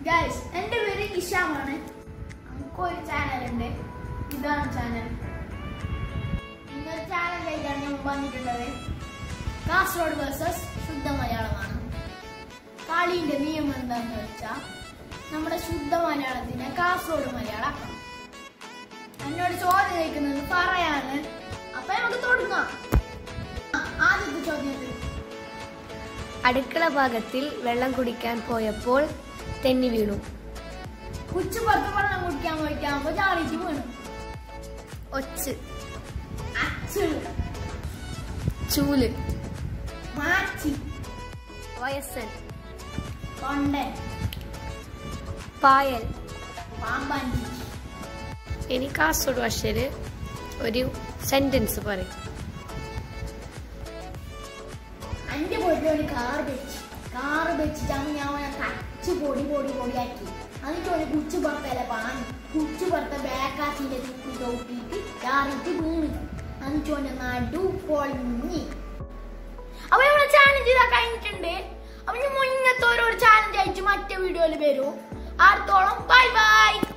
guys എൻ്റെ പേര് ഇഷാമാണ് നമുക്കൊരു ചാനലുണ്ട് ഇതാണ് ചാനൽ ഇന്നൊരു ചാനലിലേക്കാണ് ഞാൻ വന്നിട്ടുള്ളത് കാസർഗോഡ് വേഴ്സസ് ശുദ്ധ മലയാളമാണ് കളിയുടെ നിയമം എന്താണെന്ന് വെച്ചാൽ നമ്മുടെ ശുദ്ധ മലയാളത്തിനെ കാസർഗോഡ് മലയാളമാക്കണം എന്നോട് ചോദ്യം ചോദിക്കുന്നത് പറയാണ് അപ്പൊ നമുക്ക് തുടങ്ങാം ആ, ആദ്യത്തെ ചോദ്യത്തിൽ അടുക്കള ഭാഗത്തിൽ വെള്ളം കുടിക്കാൻ പോയപ്പോൾ തെന്നി വീണു ഉച്ച പുറത്ത് വെള്ളം കുടിക്കാൻ പോയിട്ടാകുമ്പോ ചാടിയിട്ട് വീണു ഒച്ച് അച്ചു ചൂല് മാച്ചി വയസ്സൻ തൊണ്ടൻ പായൽ പാമ്പാഞ്ചി ഇനി കാസർഗോഡ് ഭാഷയില് ഒരു സെന്റൻസ് പറയും എന്റെ വീട്ടിൽ ഒരു കാർ വെച്ച് കാർ വെച്ചിട്ടാണ് ഞാൻ അവനെ കച്ച് പൊടി പൊടി പൊടിയാക്കി എന്നിട്ട് ഒരു കുച്ചു പുറത്തല്ല പാഞ്ഞു കുച്ചു പുറത്തെ ബാക്കാച്ചിന്റെ തുപ്പി തോട്ടിയിട്ട് ചാറിയിട്ട് വീണ് എന്നിട്ട് ഓന്റെ നടു പൊളിഞ്ഞി അപ്പൊ നമ്മുടെ ചാലഞ്ച് ഇതാ കഴിഞ്ഞിട്ടുണ്ട് അപ്പൊ ഞാൻ മുന്നത്തെ ഓരോ ചാലഞ്ച് അയച്ചു മറ്റേ വീഡിയോയിൽ വരും അടുത്തോളം ബൈ ബൈ